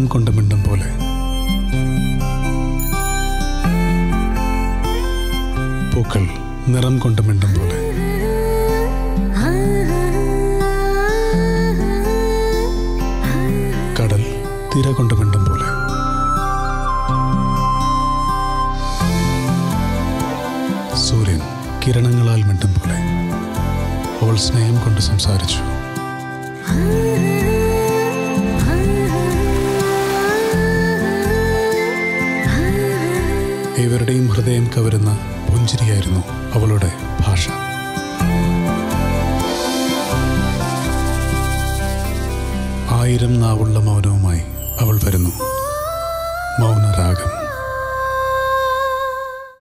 നിറം കൊണ്ട് മിണ്ടും പോലെ പൂക്കൾ നിറം കൊണ്ട് മിണ്ടും പോലെ കടൽ തിര കൊണ്ട് മിണ്ടും പോലെ സൂര്യൻ കിരണങ്ങളാൽ മിണ്ടും പോലെ അവൾ സ്നേഹം കൊണ്ട് സംസാരിച്ചു ഇവരുടെയും ഹൃദയം കവരുന്ന പുഞ്ചിരിയായിരുന്നു അവളുടെ ഭാഷ ആയിരം നാവുള്ള മൗനവുമായി അവൾ വരുന്നു മൗനരാഗം